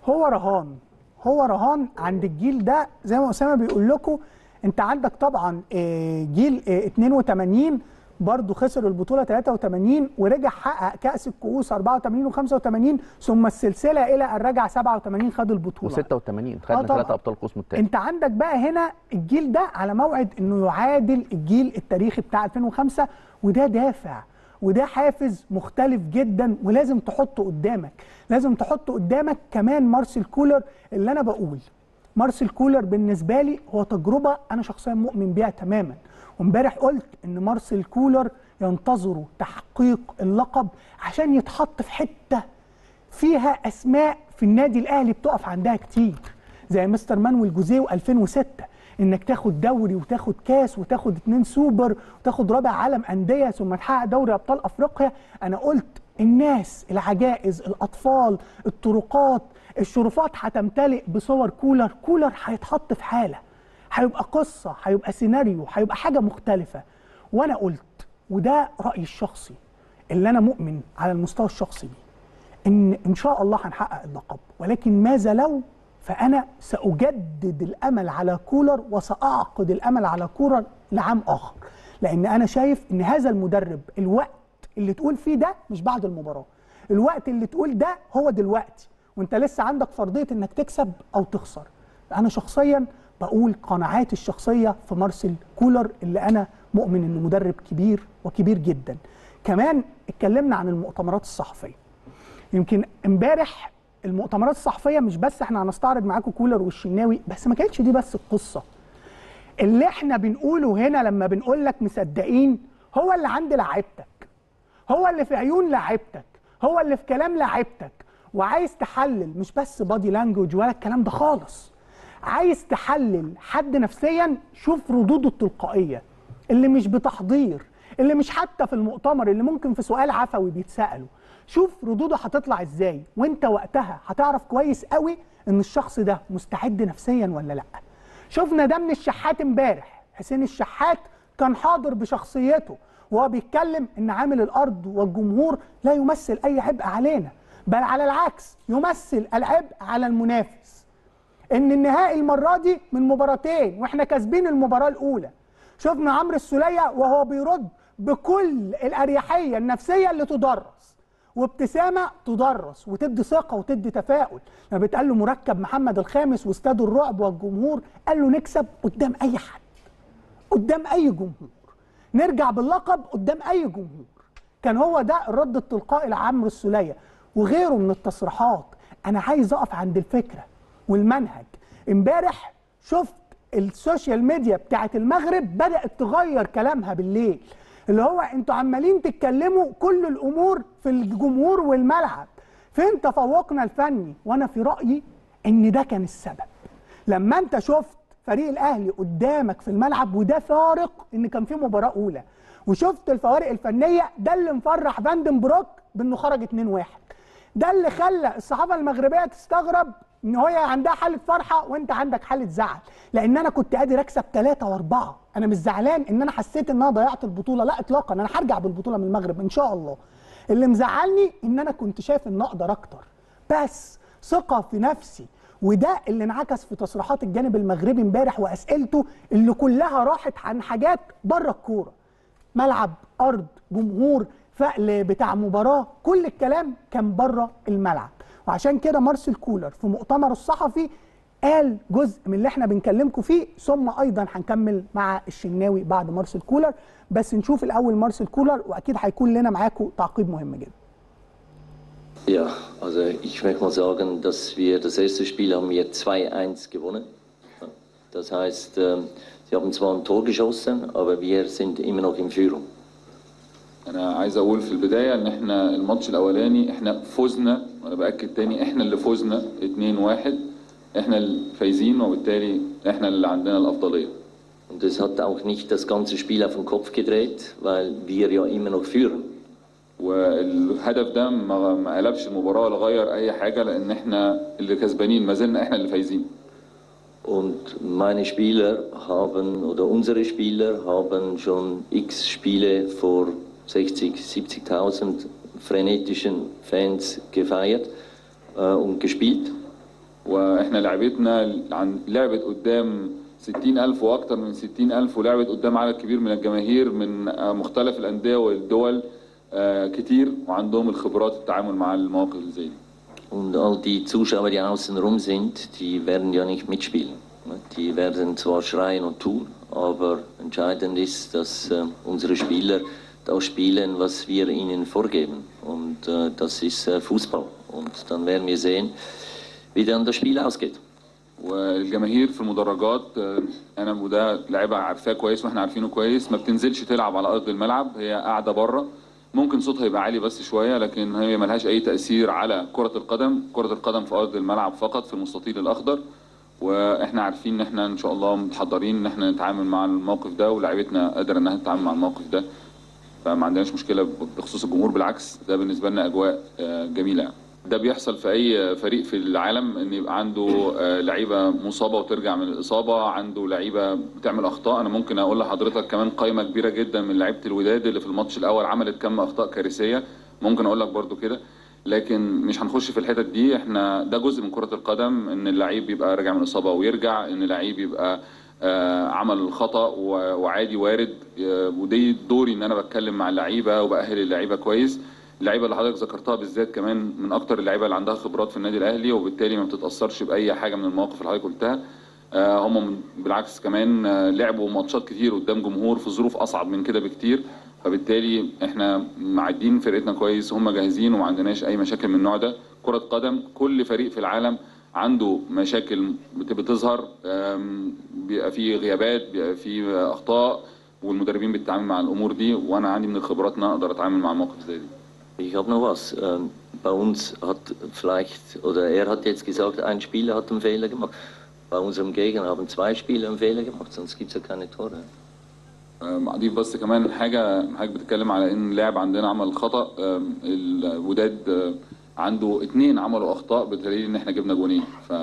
هو رهان هو رهان عند الجيل ده زي ما اسامه بيقول لكم انت عندك طبعا آه، جيل آه، 82 برضه خسر البطوله 83 ورجع حقق كاس الكؤوس 84 و85 ثم السلسله الى ان رجع 87 خد البطوله و86 آه خدنا طبعاً. ثلاثه ابطال قسم الثاني انت عندك بقى هنا الجيل ده على موعد انه يعادل الجيل التاريخي بتاع 2005 وده دافع وده حافز مختلف جدا ولازم تحطه قدامك لازم تحطه قدامك كمان مارسيل كولر اللي انا بقول مارسيل كولر بالنسبه لي هو تجربه انا شخصيا مؤمن بيها تماما وامبارح قلت ان مارسيل كولر ينتظروا تحقيق اللقب عشان يتحط في حته فيها اسماء في النادي الاهلي بتقف عندها كتير زي مستر مانويل جوزيه و2006 انك تاخد دوري وتاخد كاس وتاخد اتنين سوبر وتاخد رابع عالم انديه ثم تحقق دوري ابطال افريقيا انا قلت الناس العجائز الاطفال الطرقات الشرفات هتمتلئ بصور كولر كولر هيتحط في حاله هيبقى قصه هيبقى سيناريو هيبقى حاجه مختلفه وانا قلت وده رايي الشخصي اللي انا مؤمن على المستوى الشخصي بيه ان ان شاء الله هنحقق اللقب ولكن ماذا لو فانا ساجدد الامل على كولر وساعقد الامل على كولر لعام اخر لان انا شايف ان هذا المدرب الوقت اللي تقول فيه ده مش بعد المباراه الوقت اللي تقول ده هو دلوقتي وانت لسه عندك فرضيه انك تكسب او تخسر انا شخصيا بقول قناعاتي الشخصيه في مارسيل كولر اللي انا مؤمن انه مدرب كبير وكبير جدا كمان اتكلمنا عن المؤتمرات الصحفيه يمكن امبارح المؤتمرات الصحفيه مش بس احنا هنستعرض معاكم كولر والشناوي بس ما كانتش دي بس القصه اللي احنا بنقوله هنا لما بنقول لك مصدقين هو اللي عند لعيبتك هو اللي في عيون لعيبتك هو اللي في كلام لعيبتك وعايز تحلل مش بس بادي لانجوج ولا الكلام ده خالص عايز تحلل حد نفسيا شوف ردوده التلقائيه اللي مش بتحضير اللي مش حتى في المؤتمر اللي ممكن في سؤال عفوي بيتساله شوف ردوده هتطلع ازاي وانت وقتها هتعرف كويس قوي ان الشخص ده مستعد نفسيا ولا لا شفنا ده من الشحات امبارح حسين الشحات كان حاضر بشخصيته وهو بيتكلم ان عامل الارض والجمهور لا يمثل اي عبء علينا بل على العكس يمثل العبء على المنافس ان النهائي المره دي من مباراتين واحنا كاسبين المباراه الاولى شفنا عمرو السوليه وهو بيرد بكل الاريحيه النفسيه اللي تدرس وابتسامه تدرس وتدي ثقه وتدي تفاؤل لما بيتقال له مركب محمد الخامس واستاد الرعب والجمهور قال له نكسب قدام اي حد قدام اي جمهور نرجع باللقب قدام اي جمهور كان هو ده الرد التلقائي لعمرو السوليه وغيره من التصريحات انا عايز اقف عند الفكره والمنهج امبارح شفت السوشيال ميديا بتاعت المغرب بدات تغير كلامها بالليل اللي هو انتوا عمالين تتكلموا كل الامور في الجمهور والملعب فين تفوقنا الفني وانا في رايي ان ده كان السبب لما انت شفت فريق الاهلي قدامك في الملعب وده فارق ان كان في مباراه اولى وشفت الفوارق الفنيه ده اللي مفرح فاندن بروك بانه خرج 2-1 ده اللي خلى الصحافه المغربيه تستغرب ان هي عندها حاله فرحه وانت عندك حاله زعل لان انا كنت قادر اكسب ثلاثه واربعه انا مش زعلان ان انا حسيت ان انا ضيعت البطوله لا اطلاقا انا هرجع بالبطوله من المغرب ان شاء الله اللي مزعلني ان انا كنت شايف ان اقدر اكتر بس ثقه في نفسي وده اللي انعكس في تصريحات الجانب المغربي امبارح واسئلته اللي كلها راحت عن حاجات بره الكوره ملعب ارض جمهور فقل بتاع مباراه كل الكلام كان بره الملعب وعشان كده مارسيل كولر في مؤتمره الصحفي قال جزء من اللي احنا بنكلمكم فيه ثم ايضا هنكمل مع الشناوي بعد مارسيل كولر بس نشوف الاول مارسيل كولر واكيد هيكون لنا معاكم تعقيب مهم جدا Ja, also ich möchte mal sagen, dass wir das erste Spiel haben wir 2-1 gewonnen. Das heißt, ähm, sie haben zwar ein Tor geschossen, aber wir sind immer noch in Führung. انا عايز اقول في البدايه ان احنا الماتش الاولاني احنا فزنا وانا باكد تاني احنا اللي فزنا 2-1 احنا الفايزين وبالتالي احنا اللي عندنا الافضليه Und es hat auch nicht das ganze Spiel auf den Kopf gedreht, weil wir ja immer noch führen. والهدف ده ما ما قلبش المباراه ولا غير اي حاجه لان احنا اللي كسبانين ما زلنا احنا اللي فايزين Und meine Spieler haben, oder unsere Spieler haben schon x Spiele vor 60, 70.000 frenetischen Fans gefeiert äh, und gespielt. واحنا لعبتنا عن لعبت قدام 60000 واكتر من 60000 ولعبت قدام عدد كبير من الجماهير من آه، مختلف الانديه والدول آه، كتير وعندهم الخبرات التعامل مع المواقف اللي زي دي Und all die Zuschauer, die außen rum sind, die werden ja nicht mitspielen. Die werden zwar schreien und tun, aber entscheidend ist, dass äh, unsere Spieler das spielen, was wir ihnen vorgeben. Und äh, das ist äh, Fußball. Und dann werden wir sehen, wie dann das Spiel ausgeht. والجماهير في المدرجات آه، انا وده لعيبه عارفاه كويس واحنا عارفينه كويس ما بتنزلش تلعب على ارض الملعب هي قاعده بره ممكن صوتها يبقى عالي بس شويه لكن هي ملهاش اي تاثير على كره القدم كره القدم في ارض الملعب فقط في المستطيل الاخضر واحنا عارفين ان احنا ان شاء الله متحضرين ان احنا نتعامل مع الموقف ده ولاعيبتنا قادره انها تتعامل مع الموقف ده فما عندناش مشكله بخصوص الجمهور بالعكس ده بالنسبه لنا اجواء آه، جميله يعني. ده بيحصل في اي فريق في العالم ان يبقى عنده آه، لعيبه مصابه وترجع من الاصابه عنده لعيبه بتعمل اخطاء انا ممكن اقول لحضرتك كمان قائمه كبيره جدا من لعيبه الوداد اللي في الماتش الاول عملت كم اخطاء كارثيه ممكن اقول لك برضو كده لكن مش هنخش في الحتت دي احنا ده جزء من كره القدم ان اللعيب يبقى راجع من الاصابه ويرجع ان اللعيب يبقى آه، عمل خطا و- وعادي وارد آه، ودي دوري ان انا بتكلم مع اللعيبه وباهل اللعيبه كويس اللعيبه اللي حضرتك ذكرتها بالذات كمان من اكتر اللعيبه اللي عندها خبرات في النادي الاهلي وبالتالي ما بتتاثرش باي حاجه من المواقف اللي حضرتك قلتها آه، هم من- بالعكس كمان آه، لعبوا ماتشات كتير قدام جمهور في ظروف اصعب من كده بكتير فبالتالي احنا معدين فرقتنا كويس وهم جاهزين وما عندناش اي مشاكل من النوع ده كره قدم كل فريق في العالم عنده مشاكل بت- بتظهر آم، بيبقى فيه غيابات بيبقى فيه اخطاء والمدربين بتتعامل مع الامور دي وانا عندي من الخبرات ان أنا اقدر اتعامل مع المواقف زي دي Ich habe noch was. Ähm, bei uns hat vielleicht, oder er hat jetzt gesagt, ein Spieler hat einen Fehler gemacht. Bei unserem Gegner haben zwei Spieler einen Fehler gemacht, sonst gibt es ja keine Tore. آم، اضيف بس كمان حاجه حاجه بتتكلم على ان اللاعب عندنا عمل خطا آم، الوداد آه، عنده اتنين عملوا اخطاء بدليل ان احنا جبنا جونين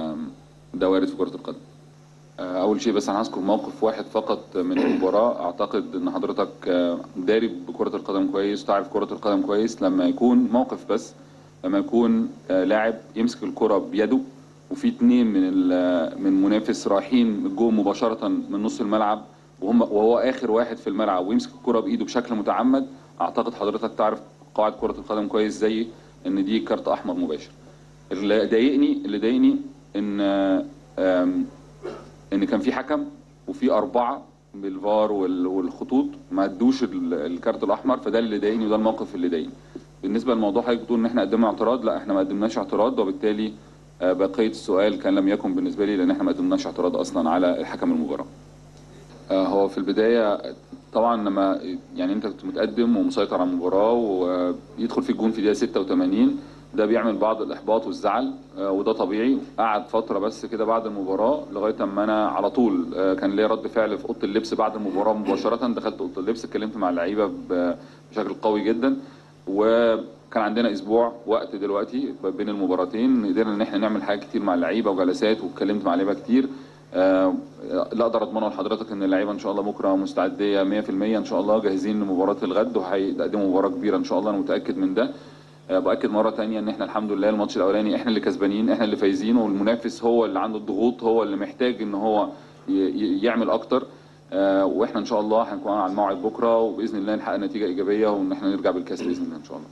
فده وارد في كره القدم آه، اول شيء بس انا هذكر موقف واحد فقط من المباراه اعتقد ان حضرتك آه، داري بكره القدم كويس تعرف كره القدم كويس لما يكون موقف بس لما يكون آه، لاعب يمسك الكره بيده وفي اتنين من ال- من منافس رايحين الجون مباشره من نص الملعب وهم وهو اخر واحد في الملعب ويمسك الكره بايده بشكل متعمد اعتقد حضرتك تعرف قواعد كره القدم كويس زي ان دي كارت احمر مباشر اللي ضايقني اللي ضايقني ان آم، ان كان في حكم وفي اربعه بالفار وال- والخطوط ما ادوش ال- الكارت الاحمر فده اللي ضايقني وده الموقف اللي ضايقني بالنسبه للموضوع حضرتك بتقول ان احنا قدمنا اعتراض لا احنا ما قدمناش اعتراض وبالتالي آه، بقيه السؤال كان لم يكن بالنسبه لي لان احنا ما قدمناش اعتراض اصلا على الحكم المباراه آه، هو في البدايه طبعا لما يعني انت كنت متقدم ومسيطر على المباراه ويدخل في الجون في دقيقه 86 ده بيعمل بعض الاحباط والزعل آه، وده طبيعي قعد فتره بس كده بعد المباراه لغايه اما انا على طول آه، كان ليا رد فعل في اوضه اللبس بعد المباراه مباشره دخلت اوضه اللبس اتكلمت مع اللعيبه ب- بشكل قوي جدا وكان عندنا اسبوع وقت دلوقتي بين المباراتين قدرنا ان احنا نعمل حاجات كتير مع اللعيبه وجلسات واتكلمت مع اللعيبه كتير آه، لا اقدر اضمنه لحضرتك ان اللعيبه ان شاء الله بكره مستعديه 100% ان شاء الله جاهزين لمباراه الغد وهيقدموا مباراه كبيره ان شاء الله انا متاكد من ده آه، باكد مره تانية ان احنا الحمد لله الماتش الاولاني احنا اللي كسبانين احنا اللي فايزين والمنافس هو اللي عنده الضغوط هو اللي محتاج ان هو ي- ي- يعمل اكتر آه، واحنا ان شاء الله هنكون على الموعد بكره وباذن الله نحقق نتيجه ايجابيه وان احنا نرجع بالكاس باذن الله ان شاء الله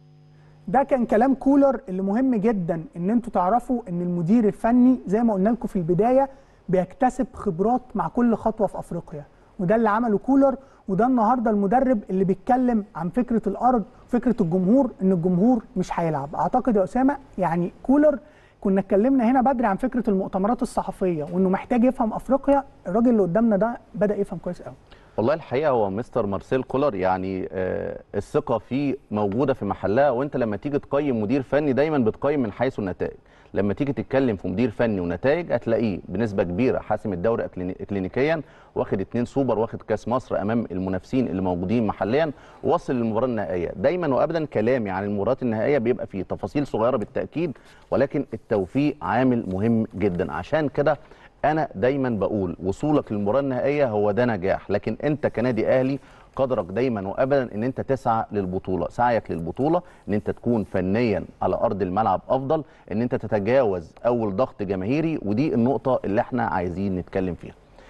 ده كان كلام كولر اللي مهم جدا ان انتوا تعرفوا ان المدير الفني زي ما قلنا لكم في البدايه بيكتسب خبرات مع كل خطوه في افريقيا وده اللي عمله كولر وده النهارده المدرب اللي بيتكلم عن فكره الارض فكره الجمهور ان الجمهور مش هيلعب اعتقد يا اسامه يعني كولر كنا اتكلمنا هنا بدري عن فكره المؤتمرات الصحفيه وانه محتاج يفهم افريقيا الراجل اللي قدامنا ده بدا يفهم كويس قوي والله الحقيقه هو مستر مارسيل كولر يعني آه، الثقه فيه موجوده في محلها وانت لما تيجي تقيم مدير فني دايما بتقيم من حيث النتائج لما تيجي تتكلم في مدير فني ونتائج هتلاقيه بنسبه كبيره حاسم الدوري إكليني- اكلينيكيا واخد اتنين سوبر واخد كاس مصر امام المنافسين اللي موجودين محليا وصل للمباراه النهائيه دايما وابدا كلامي عن المباريات النهائيه بيبقى فيه تفاصيل صغيره بالتاكيد ولكن التوفيق عامل مهم جدا عشان كده انا دايما بقول وصولك للمباراه النهائيه هو ده نجاح لكن انت كنادي اهلي قدرك دايما وابدا ان انت تسعى للبطوله سعيك للبطوله ان انت تكون فنيا على ارض الملعب افضل ان انت تتجاوز اول ضغط جماهيري ودي النقطه اللي احنا عايزين نتكلم فيها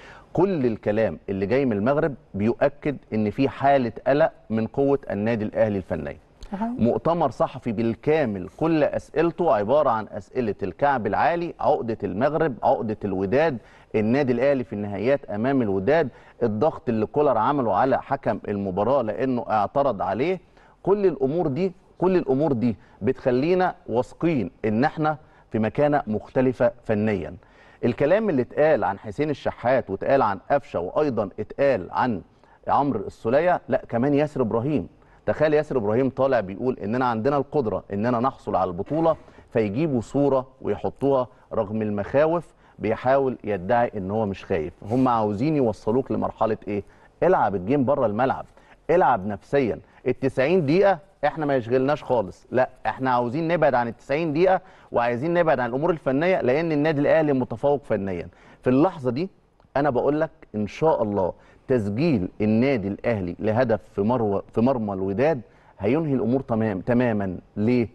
كل الكلام اللي جاي من المغرب بيؤكد ان في حاله قلق من قوه النادي الاهلي الفنيه مؤتمر صحفي بالكامل كل اسئلته عباره عن اسئله الكعب العالي عقده المغرب عقده الوداد النادي الاهلي في النهائيات امام الوداد الضغط اللي كولر عمله على حكم المباراه لانه اعترض عليه كل الامور دي كل الامور دي بتخلينا واثقين ان احنا في مكانه مختلفه فنيا الكلام اللي اتقال عن حسين الشحات واتقال عن قفشه وايضا اتقال عن عمرو السوليه لا كمان ياسر ابراهيم تخيل ياسر ابراهيم طالع بيقول اننا عندنا القدره اننا نحصل على البطوله فيجيبوا صوره ويحطوها رغم المخاوف بيحاول يدعي ان هو مش خايف هم عاوزين يوصلوك لمرحله ايه العب الجيم بره الملعب العب نفسيا ال 90 دقيقه احنا ما يشغلناش خالص لا احنا عاوزين نبعد عن ال 90 دقيقه وعايزين نبعد عن الامور الفنيه لان النادي الاهلي متفوق فنيا في اللحظه دي انا بقول لك ان شاء الله تسجيل النادي الاهلي لهدف في مروه في مرمى الوداد هينهي الامور تمام تماما ليه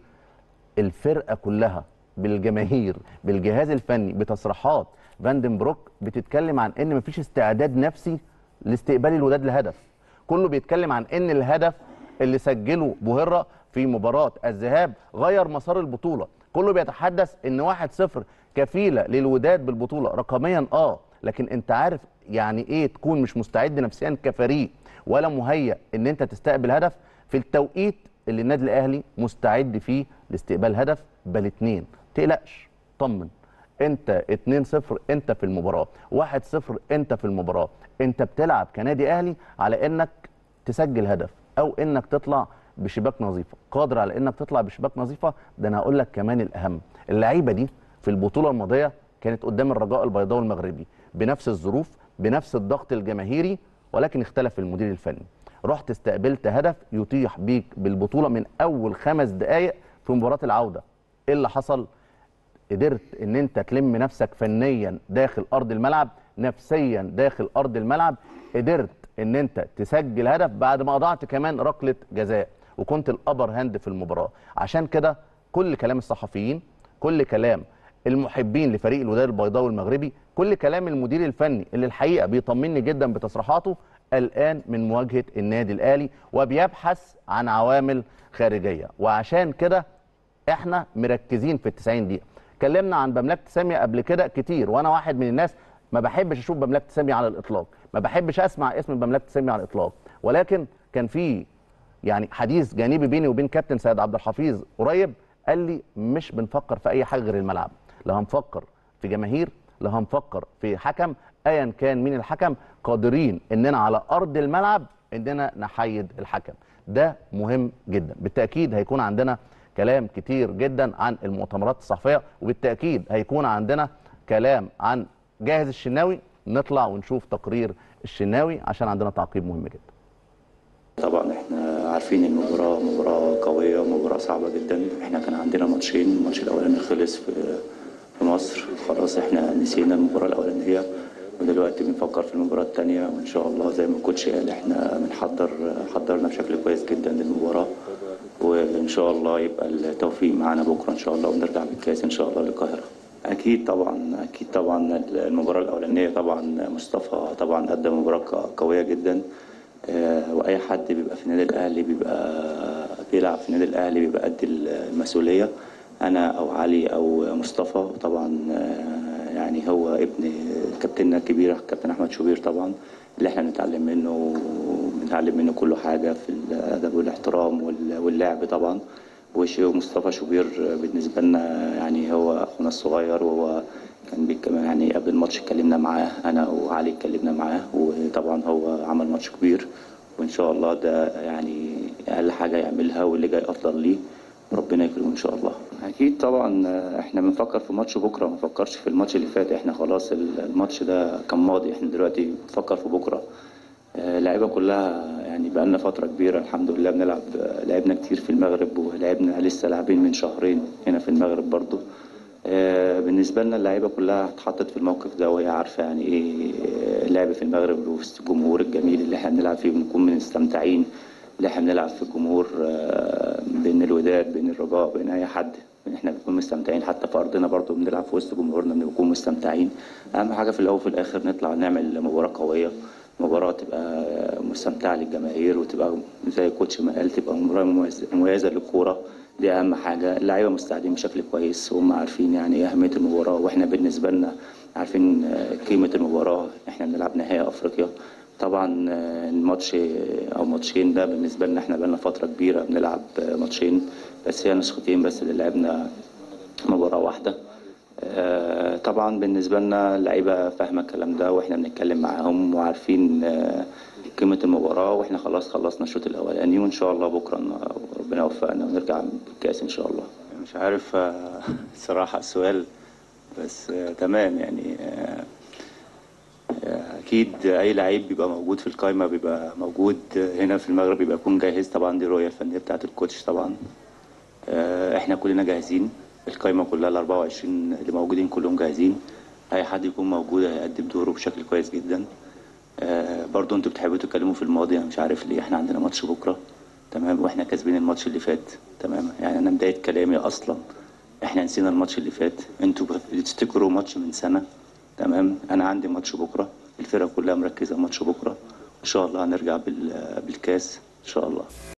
الفرقه كلها بالجماهير بالجهاز الفني بتصريحات فاندن بروك بتتكلم عن ان مفيش استعداد نفسي لاستقبال الوداد لهدف كله بيتكلم عن ان الهدف اللي سجله بوهره في مباراه الذهاب غير مسار البطوله كله بيتحدث ان 1-0 كفيله للوداد بالبطوله رقميا اه لكن انت عارف يعني ايه تكون مش مستعد نفسيا كفريق ولا مهيأ ان انت تستقبل هدف في التوقيت اللي النادي الاهلي مستعد فيه لاستقبال هدف بل اتنين تقلقش طمن انت 2-0 انت في المباراه 1-0 انت في المباراه انت بتلعب كنادي اهلي على انك تسجل هدف او انك تطلع بشباك نظيفه قادر على انك تطلع بشباك نظيفه ده انا هقول لك كمان الاهم اللعيبه دي في البطوله الماضيه كانت قدام الرجاء البيضاوي المغربي بنفس الظروف بنفس الضغط الجماهيري ولكن اختلف المدير الفني رحت استقبلت هدف يطيح بيك بالبطوله من اول خمس دقائق في مباراه العوده ايه اللي حصل قدرت ان انت تلم نفسك فنيا داخل ارض الملعب نفسيا داخل ارض الملعب قدرت ان انت تسجل هدف بعد ما اضعت كمان ركله جزاء وكنت الابر هاند في المباراه عشان كده كل كلام الصحفيين كل كلام المحبين لفريق الوداد البيضاوي المغربي كل كلام المدير الفني اللي الحقيقه بيطمني جدا بتصريحاته الان من مواجهه النادي الاهلي وبيبحث عن عوامل خارجيه وعشان كده احنا مركزين في ال 90 دقيقه اتكلمنا عن بملاك تسامي قبل كده كتير وانا واحد من الناس ما بحبش اشوف بملاك تسامي على الاطلاق ما بحبش اسمع اسم بملاك تسامي على الاطلاق ولكن كان في يعني حديث جانبي بيني وبين كابتن سيد عبد الحفيظ قريب قال لي مش بنفكر في اي حاجه غير الملعب لا هنفكر في جماهير لا هنفكر في حكم ايا كان مين الحكم قادرين اننا على ارض الملعب اننا نحيد الحكم ده مهم جدا بالتاكيد هيكون عندنا كلام كتير جدا عن المؤتمرات الصحفيه وبالتاكيد هيكون عندنا كلام عن جاهز الشناوي نطلع ونشوف تقرير الشناوي عشان عندنا تعقيب مهم جدا طبعا احنا عارفين المباراة مباراة قوية ومباراة صعبة جدا احنا كان عندنا ماتشين الماتش الاولاني خلص في في مصر خلاص احنا نسينا المباراة الاولانية ودلوقتي بنفكر في المباراة التانية وان شاء الله زي ما الكوتش قال احنا بنحضر حضرنا بشكل كويس جدا للمباراة وان شاء الله يبقى التوفيق معانا بكرة ان شاء الله ونرجع بالكاس ان شاء الله للقاهرة اكيد طبعا اكيد طبعا المباراة الاولانية طبعا مصطفى طبعا قدم مباراة قوية جدا آه، واي حد بيبقى في النادي الاهلي بيبقى بيلعب في النادي الاهلي بيبقى قد المسؤوليه انا او علي او مصطفى طبعا آه، يعني هو ابن كابتننا الكبير كابتن احمد شوبير طبعا اللي احنا بنتعلم منه بنتعلم منه كل حاجه في الادب والاحترام وال- واللعب طبعا وش- ومصطفى شوبير بالنسبه لنا يعني هو اخونا الصغير وهو كان بيك- يعني قبل الماتش اتكلمنا معاه انا وعلي اتكلمنا معاه وطبعا هو عمل ماتش كبير وان شاء الله ده يعني اقل حاجه يعملها واللي جاي افضل ليه ربنا يكرمه ان شاء الله اكيد طبعا احنا بنفكر في ماتش بكره ما نفكرش في الماتش اللي فات احنا خلاص الماتش ده كان ماضي احنا دلوقتي بنفكر في بكره آه، اللعيبه كلها يعني بقى لنا فتره كبيره الحمد لله بنلعب آه، لعبنا كتير في المغرب ولعبنا لسه لاعبين من شهرين هنا في المغرب برضو آه، بالنسبة لنا اللعيبة كلها اتحطت في الموقف ده وهي عارفة يعني ايه آه، اللعب في المغرب وسط الجمهور الجميل اللي احنا بنلعب فيه بنكون مستمتعين اللي احنا بنلعب في الجمهور آه، بين الوداد بين الرجاء بين اي حد احنا بنكون مستمتعين حتى في ارضنا برضو بنلعب في وسط جمهورنا بنكون مستمتعين اهم حاجة في الاول وفي الاخر نطلع نعمل مباراة قوية مباراة تبقى مستمتعة للجماهير وتبقى زي الكوتش ما قال تبقى مباراة مميزة- مميزة للكورة دي أهم حاجة اللعيبة مستعدين بشكل كويس وهم عارفين يعني إيه أهمية المباراة وإحنا بالنسبة لنا عارفين آه، قيمة المباراة إحنا بنلعب نهائي أفريقيا طبعا آه، الماتش آه، أو ماتشين ده بالنسبة لنا إحنا بقالنا فترة كبيرة بنلعب آه، ماتشين بس هي نسختين بس اللي لعبنا مباراة واحدة آه، طبعا بالنسبة لنا اللعيبة فاهمة الكلام ده واحنا بنتكلم معاهم وعارفين آه، قيمة المباراة واحنا خلاص خلصنا الشوط الأولاني وإن شاء الله بكرة ن- ربنا يوفقنا ونرجع بالكاس إن شاء الله مش عارف آه، الصراحة السؤال بس آه، تمام يعني آه، آه، أكيد أي لعيب بيبقى موجود في القايمة بيبقى موجود هنا في المغرب بيبقى يكون جاهز طبعا دي الرؤية الفنية بتاعة الكوتش طبعا آه، احنا كلنا جاهزين القايمة كلها ال 24 اللي موجودين كلهم جاهزين اي حد يكون موجود هيقدم دوره بشكل كويس جدا آه، برضو انتوا بتحبوا تتكلموا في الماضي انا مش عارف ليه احنا عندنا ماتش بكرة تمام واحنا كاسبين الماتش اللي فات تمام يعني انا بداية كلامي اصلا احنا نسينا الماتش اللي فات انتوا بتفتكروا ماتش من سنة تمام انا عندي ماتش بكرة الفرقة كلها مركزة ماتش بكرة ان شاء الله هنرجع بال- بالكاس ان شاء الله